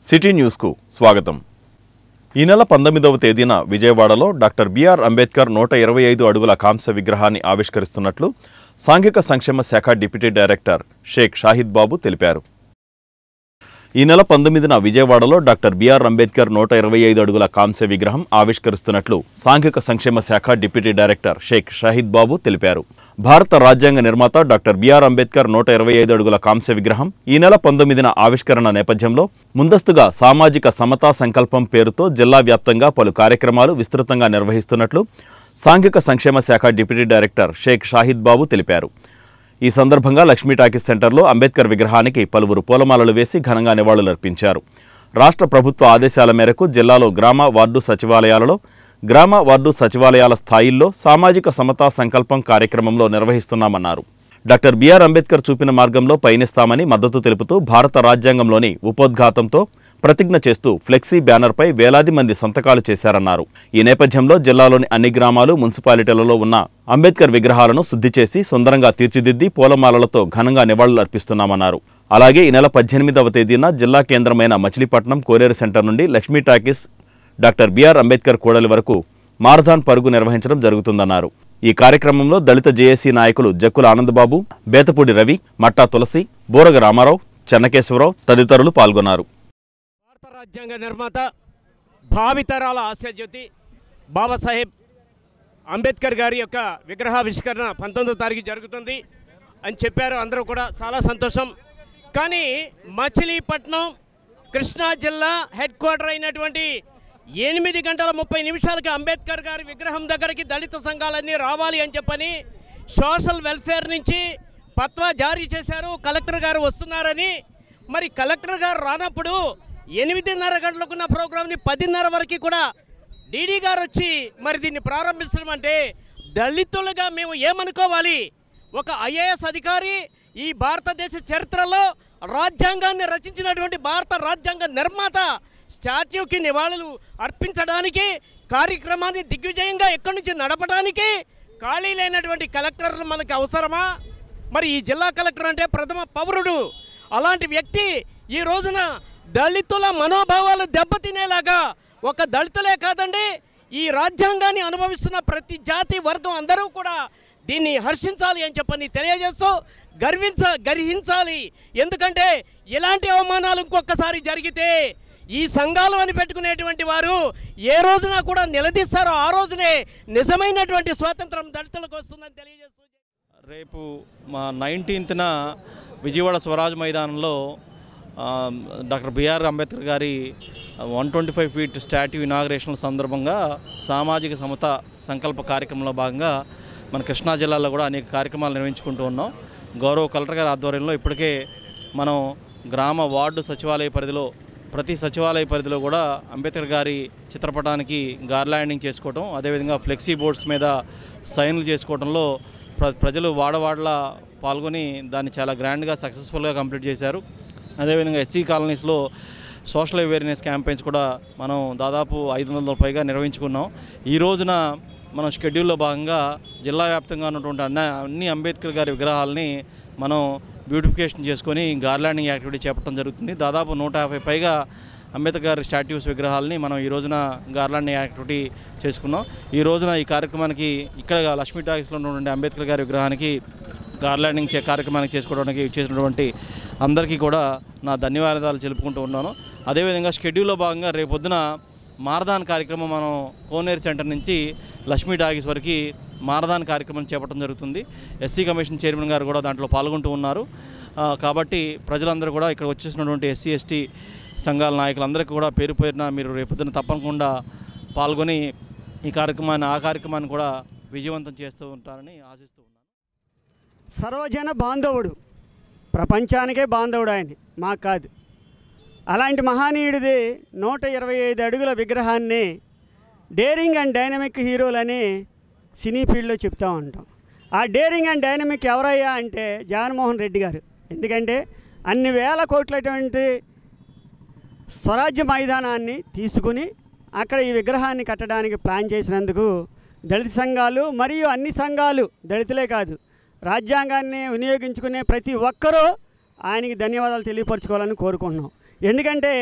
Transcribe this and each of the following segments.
city న్యూస్కు స్వాగతం ఈ నెల పంతొమ్మిదవ తేదీన విజయవాడలో డాక్టర్ బిఆర్ అంబేద్కర్ నూట ఇరవై ఐదు అడుగుల కాంస్య విగ్రహాన్ని ఆవిష్కరిస్తున్నట్లు సాంఘిక సంక్షేమ శాఖ డిప్యూటీ డైరెక్టర్ షేక్ షాహిద్ బాబు తెలిపారు ఈ నెల పంతొమ్మిదిన విజయవాడలో డాక్టర్ బిఆర్ అంబేద్కర్ నూట ఇరవై ఐదు అడుగుల కాంస్య విగ్రహం ఆవిష్కరిస్తున్నట్లు సాంఘిక సంక్షేమ శాఖ డిప్యూటీ డైరెక్టర్ షేక్ షాహిద్ బాబు తెలిపారు భారత రాజ్యాంగ నిర్మాత డాక్టర్ బిఆర్ అంబేద్కర్ నూట ఇరవై ఐదు అడుగుల కాంస్య విగ్రహం ఈ నెల పంతొమ్మిదిన ఆవిష్కరణ నేపథ్యంలో ముందస్తుగా సామాజిక సమతా సంకల్పం పేరుతో జిల్లా వ్యాప్తంగా పలు కార్యక్రమాలు విస్తృతంగా నిర్వహిస్తున్నట్లు సాంఘిక సంక్షేమ శాఖ డిప్యూటీ డైరెక్టర్ షేక్ షాహిద్ బాబు తెలిపారు ఈ సందర్భంగా లక్ష్మీ టాకీస్ సెంటర్లో అంబేద్కర్ విగ్రహానికి పలువురు పూలమాలలు వేసి ఘనంగా నివాళులర్పించారు రాష్ట్ర ప్రభుత్వ ఆదేశాల మేరకు జిల్లాలో గ్రామ వార్డు సచివాలయాలలో గ్రామ వార్డు సచివాలయాల స్థాయిల్లో సామాజిక సమతా సంకల్పం కార్యక్రమంలో నిర్వహిస్తున్నామన్నారు డాక్టర్ బిఆర్ అంబేద్కర్ చూపిన మార్గంలో పయనిస్తామని మద్దతు తెలుపుతూ భారత రాజ్యాంగంలోని ఉపోద్ఘాతంతో ప్రతిజ్ఞ చేస్తూ ఫ్లెక్సీ బ్యానర్పై వేలాది మంది సంతకాలు చేశారన్నారు ఈ నేపథ్యంలో జిల్లాలోని అన్ని గ్రామాలు మున్సిపాలిటీలలో ఉన్న అంబేద్కర్ విగ్రహాలను శుద్ధి చేసి సుందరంగా తీర్చిదిద్ది పూలమాలలతో ఘనంగా నివాళులు అర్పిస్తున్నామన్నారు అలాగే ఈ నెల పద్దెనిమిదవ తేదీన జిల్లా కేంద్రమైన మచిలీపట్నం కోనేరు సెంటర్ నుండి Lakshmi talkies doctor BR Ambedkar కూడలి వరకు మారథాన్ పరుగు నిర్వహించడం జరుగుతుందన్నారు ఈ కార్యక్రమంలో దళిత జేఏసీ నాయకులు జక్కుల ఆనందబాబు బేతపూడి రవి మట్టా తులసి బోరగ రామారావు చెన్నకేశ్వరరావు తదితరులు పాల్గొన్నారు భారత రాజ్యాంగ నిర్మాత భావితరాల ఆశాజ్యోతి బాబాసాహెబ్ అంబేద్కర్ గారి యొక్క విగ్రహావిష్కరణ పంతొమ్మిదో తారీఖు జరుగుతుంది అని చెప్పారు అందరూ కూడా చాలా సంతోషం కానీ మచిలీపట్నం కృష్ణా జిల్లా హెడ్ క్వార్టర్ అయినటువంటి ఎనిమిది గంటల ముప్పై నిమిషాలకి అంబేద్కర్ గారి విగ్రహం దగ్గరికి దళిత సంఘాలన్నీ రావాలి అని చెప్పని సోషల్ వెల్ఫేర్ నుంచి పత్వా జారీ చేశారు కలెక్టర్ గారు వస్తున్నారని మరి కలెక్టర్ గారు రానప్పుడు ఎనిమిదిన్నర గంటలకున్న ప్రోగ్రామ్ని పదిన్నర వరకు కూడా డీడీ గారు వచ్చి మరి దీన్ని ప్రారంభిస్తున్నామంటే దళితులుగా మేము ఏమనుకోవాలి ఒక ఐఏఎస్ అధికారి ఈ భారతదేశ చరిత్రలో రాజ్యాంగాన్ని రచించినటువంటి భారత రాజ్యాంగ నిర్మాత స్టాట్యూకి నివాళులు అర్పించడానికి కార్యక్రమాన్ని దిగ్విజయంగా ఎక్కడి నుంచి నడపడానికి ఖాళీ లేనటువంటి కలెక్టర్ మనకు అవసరమా మరి ఈ జిల్లా కలెక్టర్ అంటే ప్రథమ పౌరుడు అలాంటి వ్యక్తి ఈ రోజున దళితుల మనోభావాలు దెబ్బతినేలాగా ఒక దళితులే కాదండి ఈ రాజ్యాంగాన్ని అనుభవిస్తున్న ప్రతి జాతి వర్గం అందరూ కూడా దీన్ని హర్షించాలి అని చెప్పని తెలియజేస్తూ గర్వించ గర్హించాలి ఎందుకంటే ఇలాంటి అవమానాలు ఇంకొకసారి జరిగితే ఈ సంఘాలు అని పెట్టుకునేటువంటి వారు ఏ రోజున కూడా నిలదీస్తారో ఆ రోజునే నిజమైనటువంటి స్వాతంత్రం దళితులకు వస్తుందని తెలియజేస్తూ రేపు మా నైన్టీన్త్న విజయవాడ స్వరాజ్ మైదానంలో ఆ, డాక్టర్ బిఆర్ అంబేద్కర్ గారి one twenty five feet statue inauguration సందర్భంగా సామాజిక సమత సంకల్ప కార్యక్రమంలో భాగంగా మన కృష్ణా జిల్లాలో కూడా అనేక కార్యక్రమాలు నిర్వహించుకుంటూ ఉన్నాం గౌరవ కలెక్టర్ గారి ఆధ్వర్యంలో ఇప్పటికే మనం గ్రామ వార్డు సచివాలయ పరిధిలో ప్రతి సచివాలయ పరిధిలో కూడా అంబేద్కర్ గారి చిత్రపటానికి గార్లాండింగ్ చేసుకోవటం అదేవిధంగా ఫ్లెక్సీ బోర్డ్స్ మీద సైన్లు చేసుకోవడంలో ప్ర ప్రజలు వాడవాడలా పాల్గొని దాన్ని చాలా గ్రాండ్గా సక్సెస్ఫుల్గా కంప్లీట్ చేశారు అదేవిధంగా ఎస్సీ కాలనీస్లో సోషల్ అవేర్నెస్ క్యాంపెయిన్స్ కూడా మనం దాదాపు ఐదు వందల పైగా నిర్వహించుకున్నాం ఈ రోజున మనం షెడ్యూల్లో భాగంగా జిల్లా వ్యాప్తంగా ఉన్నటువంటి అన్న అన్ని అంబేద్కర్ గారి విగ్రహాలని మనం బ్యూటిఫికేషన్ చేసుకొని గార్లాండింగ్ యాక్టివిటీ చేపట్టడం జరుగుతుంది దాదాపు నూట యాభై పైగా అంబేద్కర్ గారి స్టాట్యూస్ విగ్రహాలని మనం ఈ రోజున గార్లాండింగ్ యాక్టివిటీ చేసుకున్నాం ఈ రోజున ఈ కార్యక్రమానికి ఇక్కడ లక్ష్మీ టాకీస్లో ఉన్నటువంటి అంబేద్కర్ గారి విగ్రహానికి గార్లాండింగ్ చే కార్యక్రమానికి చేసుకోవడానికి చేసినటువంటి అందరికీ కూడా నా ధన్యవాదాలు తెలుపుకుంటూ ఉన్నాను అదేవిధంగా షెడ్యూల్లో భాగంగా రేపొద్దున మారదాన్ కార్యక్రమం మనం కోనేరు సెంటర్ నుంచి లక్ష్మీ టాకీస్ వరకు మారదాన్ కార్యక్రమం చేపట్టడం జరుగుతుంది ఎస్సీ కమిషన్ చైర్మన్ గారు కూడా దాంట్లో పాల్గొంటూ ఉన్నారు ఆ, కాబట్టి ప్రజలందరూ కూడా ఇక్కడ వచ్చేసినటువంటి ఎస్సీ ఎస్టీ సంఘాల నాయకులందరికీ కూడా పేరు పేరున మీరు రేపొద్దున తప్పకుండా పాల్గొని ఈ కార్యక్రమాన్ని ఆ కార్యక్రమాన్ని కూడా విజయవంతం చేస్తూ ఉంటారని ఆశిస్తూ ఉన్నాను సర్వజన బాంధవుడు ప్రపంచానికే బాంధవుడు ఆయన మాకు కాదు అలాంటి మహానీయుడిది నూట ఇరవై ఐదు అడుగుల విగ్రహాన్ని డేరింగ్ అండ్ డైనమిక్ హీరోలని సినీ ఫీల్డ్లో చెప్తూ ఉంటాం ఆ డేరింగ్ అండ్ డైనమిక్ ఎవరయ్యా అంటే జగన్మోహన్ రెడ్డి గారు ఎందుకంటే అన్ని వేల కోట్లటువంటి స్వరాజ్య మైదానాన్ని తీసుకుని అక్కడ ఈ విగ్రహాన్ని కట్టడానికి ప్లాన్ చేసినందుకు దళిత సంఘాలు మరియు అన్ని సంఘాలు దళితులే కాదు రాజ్యాంగాన్ని వినియోగించుకునే ప్రతి ఒక్కరూ ఆయనకి ధన్యవాదాలు తెలియపరచుకోవాలని కోరుకుంటున్నాం ఎందుకంటే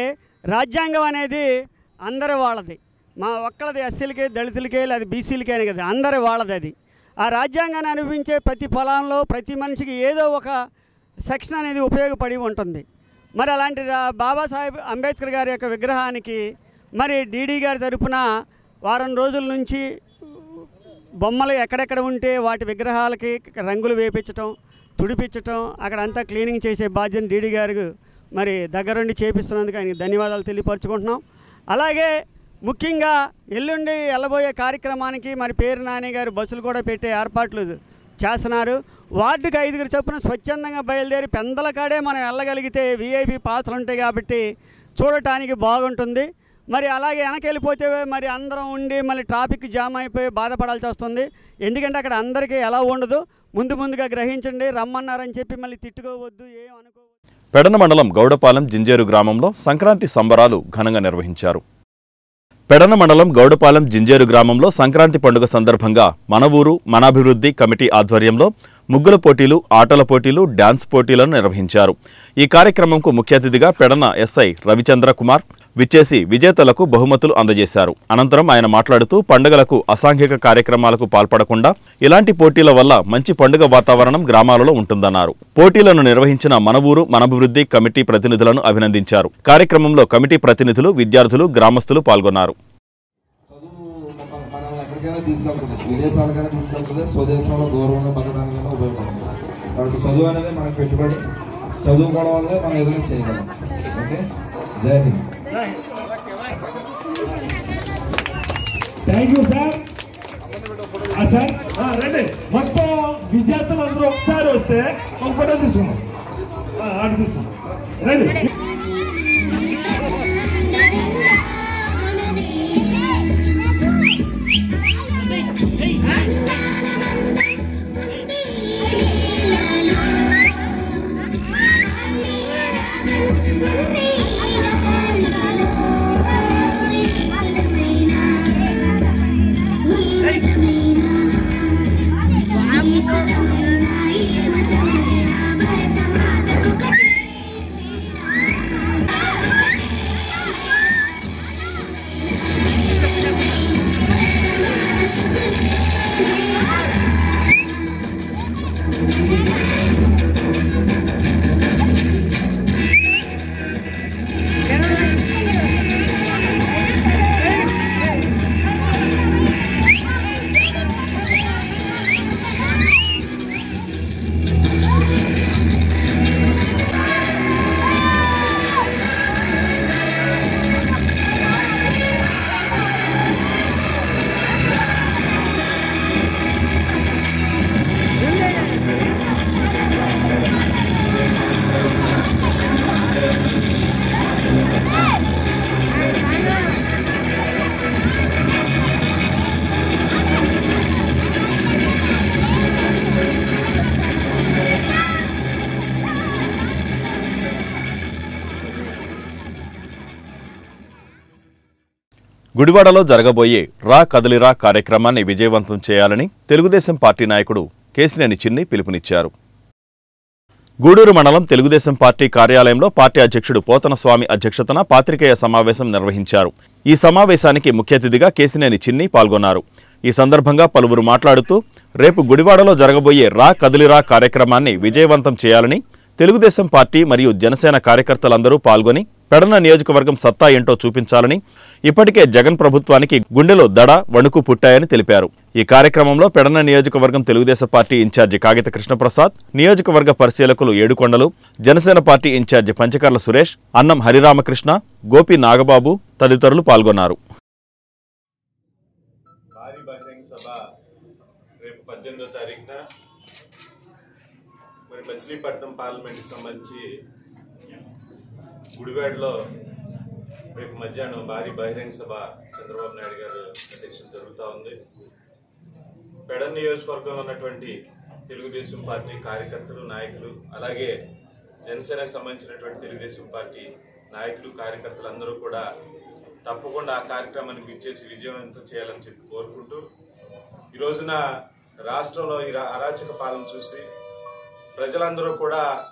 రాజ్యాంగం అనేది అందరి వాళ్ళది మా ఒక్కళ్ళది ఎస్సీలకే దళితులకే లేదా బీసీలకే అని కదా అందరి వాళ్ళది అది ఆ రాజ్యాంగాన్ని అనుభవించే ప్రతి పొలంలో ప్రతి మనిషికి ఏదో ఒక సెక్షన్ అనేది ఉపయోగపడి ఉంటుంది మరి అలాంటి రా- బాబాసాహెబ్ అంబేద్కర్ గారి యొక్క విగ్రహానికి మరి డీడీ గారి తరపున వారం రోజుల నుంచి బొమ్మలు ఎక్కడెక్కడ ఉంటే వాటి విగ్రహాలకి రంగులు వేపించటం తుడిపించటం అక్కడ అంతా క్లీనింగ్ చేసే బాధ్యత డీడీ గారు మరి దగ్గరుండి చేపిస్తున్నందుకు ఆయనకి ధన్యవాదాలు తెలియపరచుకుంటున్నాం అలాగే ముఖ్యంగా ఎల్లుండి వెళ్ళబోయే కార్యక్రమానికి మరి పేరు నాని గారు బస్సులు కూడా పెట్టే ఏర్పాట్లు చేస్తున్నారు వార్డుకి ఐదుగురు చొప్పున స్వచ్ఛందంగా బయలుదేరి పెందల కాడే మనం వెళ్ళగలిగితే వీఐపీ పాత్రలు ఉంటాయి కాబట్టి చూడటానికి బాగుంటుంది మరి అలాగే వెనక్కి వెళ్ళిపోతే మరి అందరం ఉండి మళ్ళీ ట్రాఫిక్ జామ్ అయిపోయి బాధపడాల్సి వస్తుంది ఎందుకంటే అక్కడ అందరికీ ఎలా ఉండదు ముందు ముందుగా గ్రహించండి రమ్మన్నారని చెప్పి మళ్ళీ తిట్టుకోవద్దు ఏం అనుకోవద్దు పెడన మండలం గౌడపాలెం జింజేరు గ్రామంలో సంక్రాంతి సంబరాలు ఘనంగా నిర్వహించారు పెడన మండలం గౌడపాలెం జింజేరు గ్రామంలో సంక్రాంతి పండుగ సందర్భంగా మన ఊరు మనాభివృద్ధి కమిటీ ఆధ్వర్యంలో ముగ్గుల పోటీలు ఆటల పోటీలు డాన్స్ పోటీలను నిర్వహించారు ఈ కార్యక్రమంకు ముఖ్య అతిథిగా పెడన ఎస్ఐ రవిచంద్ర కుమార్ విచ్చేసి విజేతలకు బహుమతులు అందజేశారు అనంతరం ఆయన మాట్లాడుతూ పండుగలకు అసాంఘిక కార్యక్రమాలకు పాల్పడకుండా ఇలాంటి పోటీల వల్ల మంచి పండుగ వాతావరణం గ్రామాలలో ఉంటుందన్నారు పోటీలను నిర్వహించిన మన ఊరు మనభివృద్ధి కమిటీ ప్రతినిధులను అభినందించారు కార్యక్రమంలో కమిటీ ప్రతినిధులు విద్యార్థులు గ్రామస్తులు పాల్గొన్నారు చదువు మన- మనల్ని ఎక్కడికైనా తీసుకెళ్తుంది విదేశాలకైనా తీసుకెళ్తుంది స్వదేశంలో గౌరవంగా బతకడానికైనా ఉపయోగపడుతుంది కాబట్టి చదువు అనేది మనకు పెట్టుబడి చదువుకోవడం వల్లే మనం ఏదైనా చేయగలం ఓకే జై హింద్ థ్యాంక్ యూ సార్ ఆ సార్ ఆ, రండి మొత్తం విద్యార్థులు అందరూ ఒకసారి వస్తే ఒక ఫోటో తీసుకున్నాం ఆ, ఆడు తీసుకున్నాం రండి గుడివాడలో జరగబోయే రా కదలిరా కార్యక్రమాన్ని విజయవంతం చేయాలని తెలుగుదేశం పార్టీ నాయకుడు కేసినేని చిన్ని పిలుపునిచ్చారు గూడూరు మండలం తెలుగుదేశం పార్టీ కార్యాలయంలో పార్టీ అధ్యక్షుడు పోతనస్వామి అధ్యక్షతన పాత్రికేయ సమావేశం నిర్వహించారు ఈ సమావేశానికి ముఖ్య అతిథిగా కేసినేని చిన్ని పాల్గొన్నారు ఈ సందర్భంగా పలువురు మాట్లాడుతూ రేపు గుడివాడలో జరగబోయే రా కదిలిరా కార్యక్రమాన్ని విజయవంతం చేయాలని తెలుగుదేశం పార్టీ మరియు జనసేన కార్యకర్తలందరూ పాల్గొని పెడన నియోజకవర్గం సత్తా ఏంటో చూపించాలని ఇప్పటికే జగన్ ప్రభుత్వానికి గుండెలో దడ వణుకు పుట్టాయని తెలిపారు ఈ కార్యక్రమంలో పెడన నియోజకవర్గం తెలుగుదేశం పార్టీ ఇన్ఛార్జి కాగిత కృష్ణప్రసాద్ నియోజకవర్గ పరిశీలకులు ఏడుకొండలు జనసేన పార్టీ ఇన్ఛార్జి పంచకర్ల సురేష్ అన్నం హరిరామకృష్ణ గోపి నాగబాబు తదితరులు పాల్గొన్నారు భారీ బహిరంగ సభ రేపు పద్దెనిమిదో తారీఖున మరి మచిలీపట్నం పార్లమెంట్కి సంబంధించి గుడివాడలో రేపు మధ్యాహ్నం భారీ బహిరంగ సభ చంద్రబాబు నాయుడు గారు అధ్యక్షత జరుగుతూ ఉంది పెడన్ నియోజకవర్గంలో ఉన్నటువంటి తెలుగుదేశం పార్టీ కార్యకర్తలు నాయకులు అలాగే జనసేనకు సంబంధించినటువంటి తెలుగుదేశం పార్టీ నాయకులు కార్యకర్తలు అందరూ కూడా తప్పకుండా ఆ కార్యక్రమానికి ఇచ్చేసి విజయవంతం చేయాలని చెప్పి కోరుకుంటూ ఈ రోజున రాష్ట్రంలో ఈ రా- అరాచక పాలన చూసి ప్రజలందరూ కూడా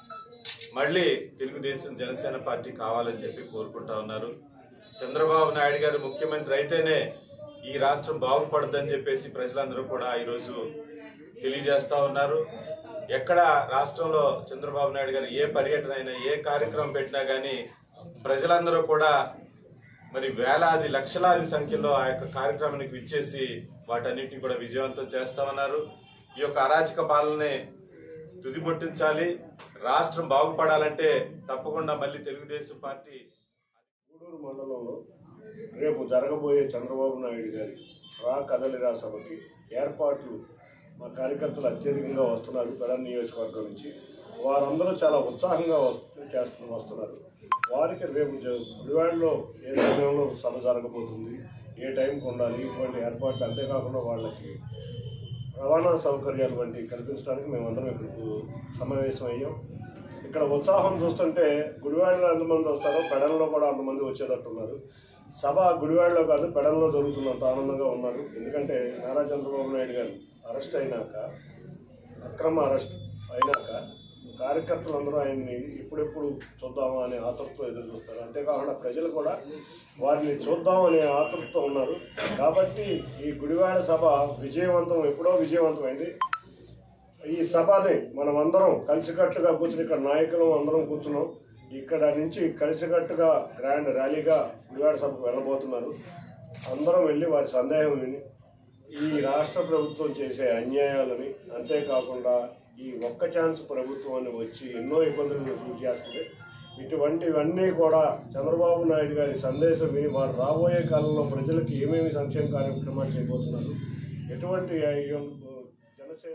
మళ్ళీ తెలుగుదేశం జనసేన పార్టీ కావాలని చెప్పి కోరుకుంటా ఉన్నారు చంద్రబాబు నాయుడు గారు ముఖ్యమంత్రి అయితేనే ఈ రాష్ట్రం బాగుపడుతుందని చెప్పేసి ప్రజలందరూ కూడా ఈరోజు తెలియజేస్తా ఉన్నారు ఎక్కడ రాష్ట్రంలో చంద్రబాబు నాయుడు గారు ఏ పర్యటన అయినా ఏ కార్యక్రమం పెట్టినా కానీ ప్రజలందరూ కూడా మరి వేలాది లక్షలాది సంఖ్యలో ఆ యొక్క కార్యక్రమానికి విచ్చేసి వాటన్నిటిని కూడా విజయవంతం చేస్తామన్నారు ఈ యొక్క అరాచక పాలనే తుదిముట్టించాలి రాష్ట్రం బాగుపడాలంటే తప్పకుండా మళ్ళీ తెలుగుదేశం పార్టీ గూడూరు మండలంలో రేపు జరగబోయే చంద్రబాబు నాయుడు గారి రా కదలిరా సభకి ఏర్పాట్లు మా కార్యకర్తలు అత్యధికంగా వస్తున్నారు పెడ నియోజకవర్గం నుంచి వారందరూ చాలా ఉత్సాహంగా వస్తు చేస్తూ వస్తున్నారు వారికి రేపు జ- గుడివాడలో ఏ సమయంలో సభ జరగబోతుంది ఏ టైంకి ఉండాలి ఇటువంటి ఏర్పాట్లు అంతేకాకుండా వాళ్ళకి రవాణా సౌకర్యాలు వంటివి కల్పించడానికి మేమందరం ఇక్కడికి సమావేశం అయ్యాం ఇక్కడ ఉత్సాహం చూస్తుంటే గుడివాడలో ఎంతమంది వస్తారో పెడల్లో కూడా అంతమంది వచ్చేటట్టున్నారు సభ గుడివాడలో కాదు పెడల్లో జరుగుతున్నంత ఆనందంగా ఉన్నారు ఎందుకంటే నారా చంద్రబాబు నాయుడు గారు అరెస్ట్ అయినాక అక్రమ అరెస్ట్ అయినాక కార్యకర్తలందరూ ఆయన్ని ఎప్పుడెప్పుడు చూద్దామా అనే ఆతృతతో ఎదురు చూస్తారు అంతేకాకుండా ప్రజలు కూడా వారిని చూద్దాం అనే ఆతృతతో ఉన్నారు కాబట్టి ఈ గుడివాడ సభ విజయవంతం ఎప్పుడో విజయవంతమైంది ఈ సభని మనం అందరం కలిసికట్టుగా కూర్చుని ఇక్కడ నాయకులు అందరం కూర్చున్నాం ఇక్కడ నుంచి కలిసికట్టుగా గ్రాండ్ ర్యాలీగా గుడివాడ సభకు వెళ్ళబోతున్నారు అందరం వెళ్ళి వారి సందేహం విని ఈ రాష్ట్ర ప్రభుత్వం చేసే అన్యాయాలని అంతేకాకుండా ఈ ఒక్క ఛాన్స్ ప్రభుత్వాన్ని వచ్చి ఎన్నో ఇబ్బందులు గురి చేస్తుంది ఇటువంటివన్నీ కూడా చంద్రబాబు నాయుడు గారి సందేశం విని వారు రాబోయే కాలంలో ప్రజలకు ఏమేమి సంక్షేమ కార్యక్రమాలు చేయబోతున్నారు ఎటువంటి ఆ, ఈ, జనసేన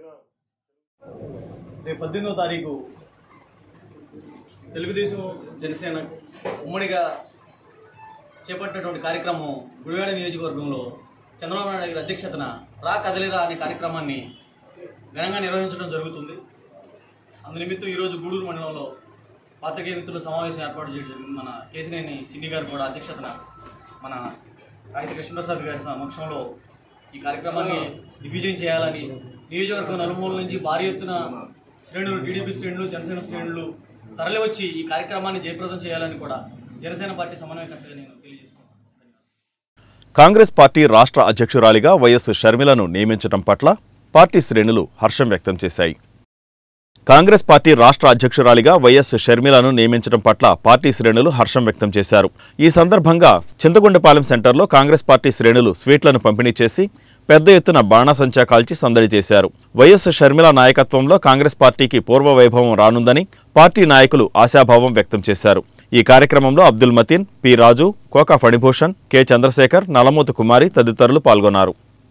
రేపు పద్దెనిమిదో తారీఖు తెలుగుదేశం జనసేన ఉమ్మడిగా చేపట్టినటువంటి కార్యక్రమం గుడివాడ నియోజకవర్గంలో చంద్రబాబు నాయుడు గారి అధ్యక్షతన రా కదలిరా అనే కార్యక్రమాన్ని ఘనంగా నిర్వహించడం జరుగుతుంది అందు నిమిత్తం ఈరోజు గూడూరు మండలంలో పాత్రికేయ మిత్రుల సమావేశం ఏర్పాటు చేయడం జరిగింది మన కేసినేని చిన్ని గారు కూడా అధ్యక్షతన మన కాగిత కృష్ణప్రసాద్ గారి సమక్షంలో ఈ కార్యక్రమాన్ని దిగ్విజయం చేయాలని నియోజకవర్గం నలుమూల నుంచి భారీ ఎత్తున శ్రేణులు టీడీపీ శ్రేణులు జనసేన శ్రేణులు తరలివచ్చి ఈ కార్యక్రమాన్ని జయప్రదం చేయాలని కూడా జనసేన పార్టీ సమన్వయకర్తగా నేను తెలియజేసుకుంటాను కాంగ్రెస్ పార్టీ రాష్ట్ర అధ్యక్షురాలిగా వైఎస్ షర్మిలను నియమించడం పట్ల పార్టీ శ్రేణులు హర్షం వ్యక్తం చేశాయి కాంగ్రెస్ పార్టీ రాష్ట్ర అధ్యక్షురాలిగా వైఎస్ షర్మిలను నియమించడం పట్ల పార్టీ శ్రేణులు హర్షం వ్యక్తం చేశారు ఈ సందర్భంగా చింతగుండపాలెం సెంటర్లో కాంగ్రెస్ పార్టీ శ్రేణులు స్వీట్లను పంపిణీ చేసి పెద్ద ఎత్తున బాణాసంచా కాల్చి సందడి చేశారు వైఎస్ షర్మిల నాయకత్వంలో కాంగ్రెస్ పార్టీకి పూర్వ వైభవం రానుందని పార్టీ నాయకులు ఆశాభావం వ్యక్తం చేశారు ఈ కార్యక్రమంలో అబ్దుల్ మతీన్ పి రాజు కోకా ఫణిభూషణ్ కె చంద్రశేఖర్ నలమోతు కుమారి తదితరులు పాల్గొన్నారు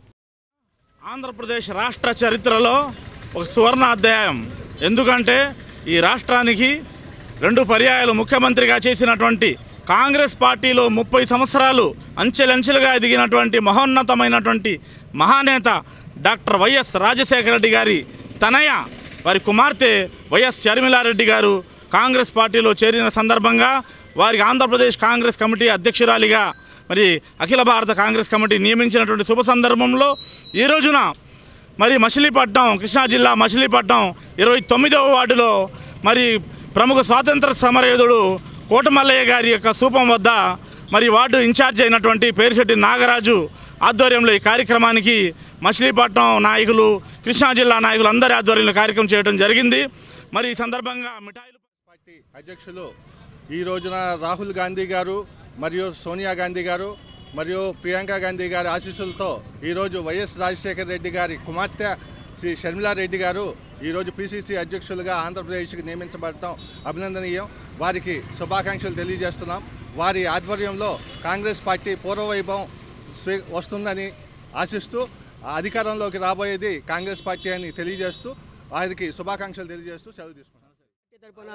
ఆంధ్రప్రదేశ్ రాష్ట్ర చరిత్రలో ఒక సువర్ణ అధ్యాయం ఎందుకంటే ఈ రాష్ట్రానికి రెండు పర్యాయాలు ముఖ్యమంత్రిగా చేసినటువంటి కాంగ్రెస్ పార్టీలో ముప్పై సంవత్సరాలు అంచెలంచెలుగా ఎదిగినటువంటి మహోన్నతమైనటువంటి మహానేత డాక్టర్ వైఎస్ రాజశేఖర రెడ్డి గారి తనయ వారి కుమార్తె వైఎస్ షర్మిలారెడ్డి గారు కాంగ్రెస్ పార్టీలో చేరిన సందర్భంగా వారికి ఆంధ్రప్రదేశ్ కాంగ్రెస్ కమిటీ అధ్యక్షురాలిగా మరి అఖిల భారత కాంగ్రెస్ కమిటీ నియమించినటువంటి శుభ సందర్భంలో ఈ రోజున మరి మచిలీపట్నం కృష్ణా జిల్లా మచిలీపట్నం ఇరవై తొమ్మిదవ వార్డులో మరి ప్రముఖ స్వాతంత్ర సమరయోధుడు కోటమల్లయ్య గారి యొక్క స్థూపం వద్ద మరి వార్డు ఇన్ఛార్జ్ అయినటువంటి పేరుశెట్టి నాగరాజు ఆధ్వర్యంలో ఈ కార్యక్రమానికి మచిలీపట్నం నాయకులు కృష్ణా జిల్లా నాయకులు అందరి ఆధ్వర్యంలో కార్యక్రమం చేయడం జరిగింది మరి ఈ సందర్భంగా మిఠాయిలు పార్టీ అధ్యక్షులు ఈ రోజున రాహుల్ గాంధీ గారు మరియు సోనియా గాంధీ గారు మరియు ప్రియాంక గాంధీ గారి ఆశీస్సులతో ఈరోజు వైఎస్ రాజశేఖర రెడ్డి గారి కుమార్తె శ్రీ షర్మిలారెడ్డి గారు ఈరోజు పిసిసి అధ్యక్షులుగా ఆంధ్రప్రదేశ్కి నియమించబడటం అభినందనీయం వారికి శుభాకాంక్షలు తెలియజేస్తున్నాం వారి ఆధ్వర్యంలో కాంగ్రెస్ పార్టీ పూర్వవైభవం స్వీ వస్తుందని ఆశిస్తూ అధికారంలోకి రాబోయేది కాంగ్రెస్ పార్టీ అని తెలియజేస్తూ వారికి శుభాకాంక్షలు తెలియజేస్తూ సెలవు తీసుకున్నాం తరపున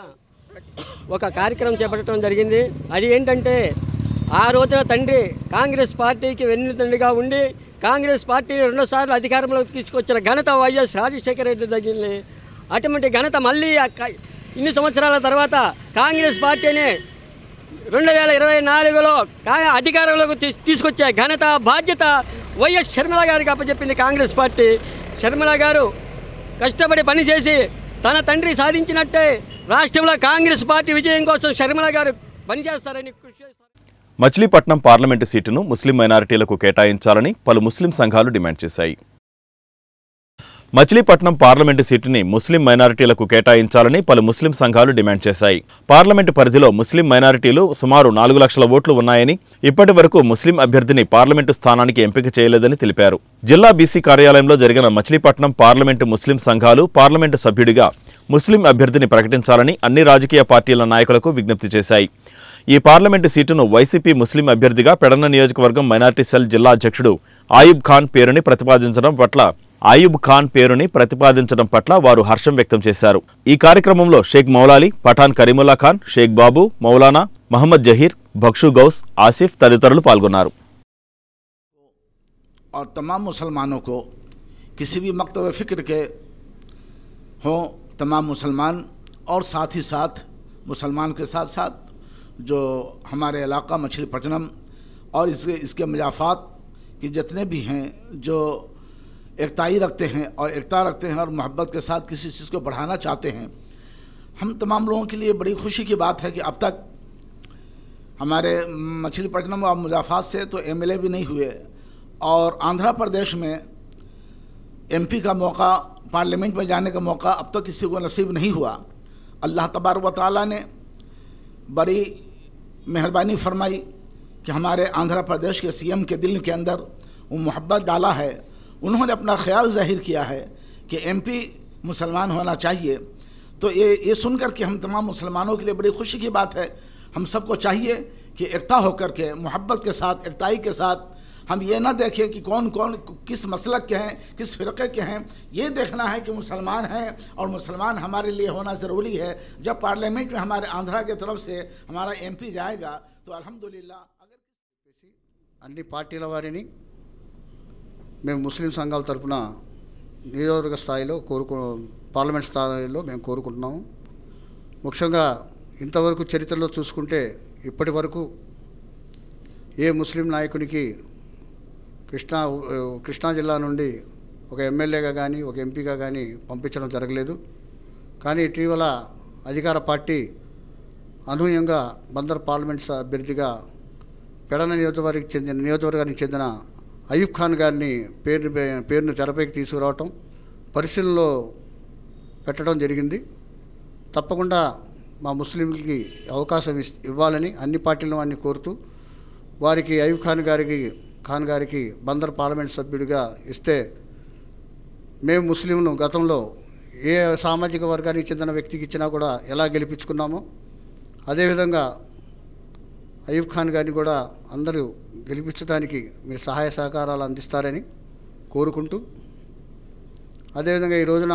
ఒక కార్యక్రమం చేపట్టడం జరిగింది అది ఏంటంటే ఆ రోజున తండ్రి కాంగ్రెస్ పార్టీకి వెన్నుతండ్రిగా ఉండి కాంగ్రెస్ పార్టీ రెండోసార్లు అధికారంలోకి తీసుకొచ్చిన ఘనత వైఎస్ రాజశేఖర రెడ్డి తగ్గింది అటువంటి ఘనత మళ్ళీ ఆ క- ఇన్ని సంవత్సరాల తర్వాత కాంగ్రెస్ పార్టీని రెండు వేల ఇరవై నాలుగులో కా అధికారంలోకి తీ- తీసుకొచ్చే ఘనత బాధ్యత వైఎస్ షర్మిల గారికి అప్పచెప్పింది కాంగ్రెస్ పార్టీ షర్మిల గారు కష్టపడి పనిచేసి తన తండ్రి సాధించినట్టే రాష్ట్రంలో కాంగ్రెస్ పార్టీ విజయం కోసం షర్మిల గారు పనిచేస్తారని కృషి చేస్తారు మచిలీపట్నం పార్లమెంటు సీటును ముస్లిం మైనారిటీలకు కేటాయించాలని పలు ముస్లిం సంఘాలు డిమాండ్ చేశాయి మచిలీపట్నం పార్లమెంటు సీటుని ముస్లిం మైనారిటీలకు కేటాయించాలని పలు ముస్లిం సంఘాలు డిమాండ్ చేశాయి పార్లమెంటు పరిధిలో ముస్లిం మైనారిటీలు సుమారు నాలుగు లక్షల ఓట్లు ఉన్నాయని ఇప్పటి వరకు ముస్లిం అభ్యర్థిని పార్లమెంటు స్థానానికి ఎంపిక చేయలేదని తెలిపారు జిల్లా బీసీ కార్యాలయంలో జరిగిన మచిలీపట్నం పార్లమెంటు ముస్లిం సంఘాలు పార్లమెంటు సభ్యుడిగా ముస్లిం అభ్యర్థిని ప్రకటించాలని అన్ని రాజకీయ పార్టీల నాయకులకు విజ్ఞప్తి చేశాయి ఈ పార్లమెంటు సీటును వైసీపీ ముస్లిం అభ్యర్థిగా పెడన నియోజకవర్గం మైనార్టీ సెల్ జిల్లా అధ్యక్షుడు ఆయుబ్ ఖాన్ పేరుని ప్రతిపాదించడం పట్ల ఆయుబ్ ఖాన్ పేరుని ప్రతిపాదించడం పట్ల వారు హర్షం వ్యక్తం చేశారు ఈ కార్యక్రమంలో షేక్ మౌలాలి పఠాన్ కరీముల్లా ఖాన్ షేక్ బాబు మౌలానా మహమ్మద్ జహీర్ బక్షు గౌస్ ఆసిఫ్ తదితరులు పాల్గొన్నారు और तमाम मुसलमानों को किसी भी मकतब फ़िक्र के हों तमाम मुसलमान और साथ ही साथ मुसलमान के साथ साथ जो हमारे इलाका मछलीपट्टनम और इसके इसके मजाफात के जितने भी हैं जो एकताई रखते हैं और एकता रखते हैं और मोहब्बत के साथ किसी चीज़ को बढ़ाना चाहते हैं हम तमाम लोगों के लिए बड़ी खुशी की बात है कि अब तक हमारे मछलीपट्टनम और मुजाफात से तो एमएलए भी नहीं हुए और आंध्र प्रदेश में एमपी का मौका पार्लियामेंट में जाने का मौका अब तक किसी को नसीब नहीं हुआ अल्लाह तबार व ताली ने बड़ी मेहरबानी फरमाई कि हमारे आंध्र प्रदेश के सीएम के दिल के अंदर वो मोहब्बत डाला है उन्होंने अपना ख्याल जाहिर किया है कि एमपी मुसलमान होना चाहिए तो ये ये सुनकर के हम तमाम मुसलमानों के लिए बड़ी खुशी की बात है हम सबको चाहिए कि एकता होकर के मोहब्बत के साथ एकताई के साथ हम ये ना देखें कि कौन कौन किस मसलक के हैं किस फ़िरक़े के हैं ये देखना है कि मुसलमान हैं और मुसलमान हमारे लिए होना ज़रूरी है जब पार्लियामेंट में हमारे आंध्रा की तरफ से हमारा एमपी जाएगा तो अल्हम्दुलिल्लाह అన్ని పార్టీల వారిని మేము ముస్లిం సంఘాల తరపున నియోజకవర్గ స్థాయిలో కోరుకు పార్లమెంట్ స్థాయిలో మేము కోరుకుంటున్నాము ముఖ్యంగా ఇంతవరకు చరిత్రలో చూసుకుంటే ఇప్పటి వరకు ఏ ముస్లిం నాయకునికి కృష్ణా కృష్ణా జిల్లా నుండి ఒక ఎమ్మెల్యేగా కానీ ఒక ఎంపీగా కానీ పంపించడం జరగలేదు కానీ ఇటీవల అధికార పార్టీ అనూహ్యంగా బందర్ పార్లమెంట్ స- అభ్యర్థిగా పెడన నియోజకవర్గానికి చెందిన నియోజకవర్గానికి చెందిన అయూబ్ ఖాన్ గారిని పేరు పేరును తెరపైకి తీసుకురావటం పరిశీలనలో పెట్టడం జరిగింది తప్పకుండా మా ముస్లింలకి అవకాశం ఇస్- ఇవ్వాలని అన్ని పార్టీల వారిని కోరుతూ వారికి అయూబ్ ఖాన్ గారికి ఖాన్ గారికి బందర్ పార్లమెంట్ సభ్యుడిగా ఇస్తే మేము ముస్లింలు గతంలో ఏ సామాజిక వర్గానికి చెందిన వ్యక్తికి ఇచ్చినా కూడా ఎలా గెలిపించుకున్నామో అదేవిధంగా అయూబ్ ఖాన్ గారిని కూడా అందరూ గెలిపించడానికి మీరు సహాయ సహకారాలు అందిస్తారని కోరుకుంటూ అదేవిధంగా ఈ రోజున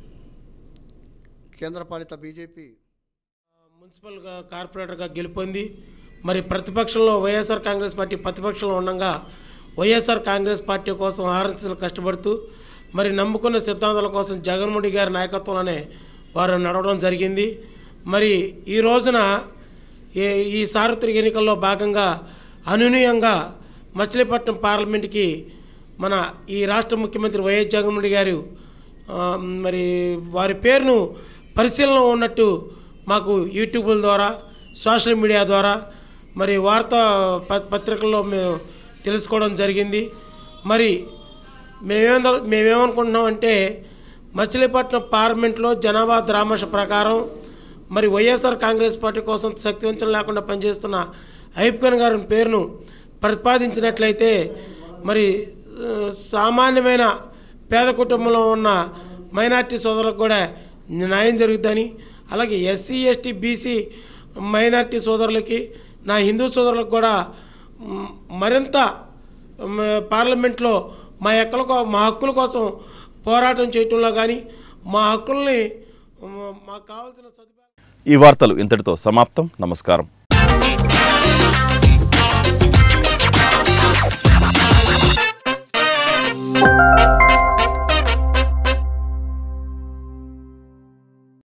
కేంద్రపాలిత బీజేపీ మున్సిపల్గా కార్పొరేటర్గా గెలుపొంది మరి ప్రతిపక్షంలో వైఎస్ఆర్ కాంగ్రెస్ పార్టీ ప్రతిపక్షంలో ఉండగా వైఎస్ఆర్ కాంగ్రెస్ పార్టీ కోసం ఆర్ఎస్ఎల్ కష్టపడుతూ మరి నమ్ముకున్న సిద్ధాంతాల కోసం జగన్మోహన్ గారి నాయకత్వంలోనే వారు నడవడం జరిగింది మరి ఈ రోజున ఈ ఈ సార్వత్రిక ఎన్నికల్లో భాగంగా అనూహ్యంగా మచిలీపట్నం పార్లమెంట్కి మన ఈ రాష్ట్ర ముఖ్యమంత్రి వైఎస్ జగన్మోహన్ గారు ఆ, మరి వారి పేరును పరిశీలన ఉన్నట్టు మాకు యూట్యూబ్ల ద్వారా సోషల్ మీడియా ద్వారా మరి వార్తా ప- పత్రికల్లో మేము తెలుసుకోవడం జరిగింది మరి మేమేమ మేమేమనుకుంటున్నామంటే మచిలీపట్నం పార్లమెంట్లో జనాభా ద్రామశ ప్రకారం మరి వైఎస్ఆర్ కాంగ్రెస్ పార్టీ కోసం శక్తివంచన లేకుండా పనిచేస్తున్న ఐప్కన్ గారి పేరును ప్రతిపాదించినట్లయితే మరి ఆ, సామాన్యమైన పేద కుటుంబంలో ఉన్న మైనార్టీ సోదరులకు కూడా న్యాయం జరుగుతుందని అలాగే ఎస్సీ ఎస్టీ బీసీ మైనార్టీ సోదరులకి నా హిందూ సోదరులకు కూడా మ్, మరింత మ్, పార్లమెంట్లో మా హక్కుల కో- మా హక్కుల కోసం పోరాటం చేయటంలో కానీ మా హక్కుల్ని మ్, మాకు కావాల్సిన సదుపాయాలు ఈ వార్తలు ఇంతటితో సమాప్తం నమస్కారం you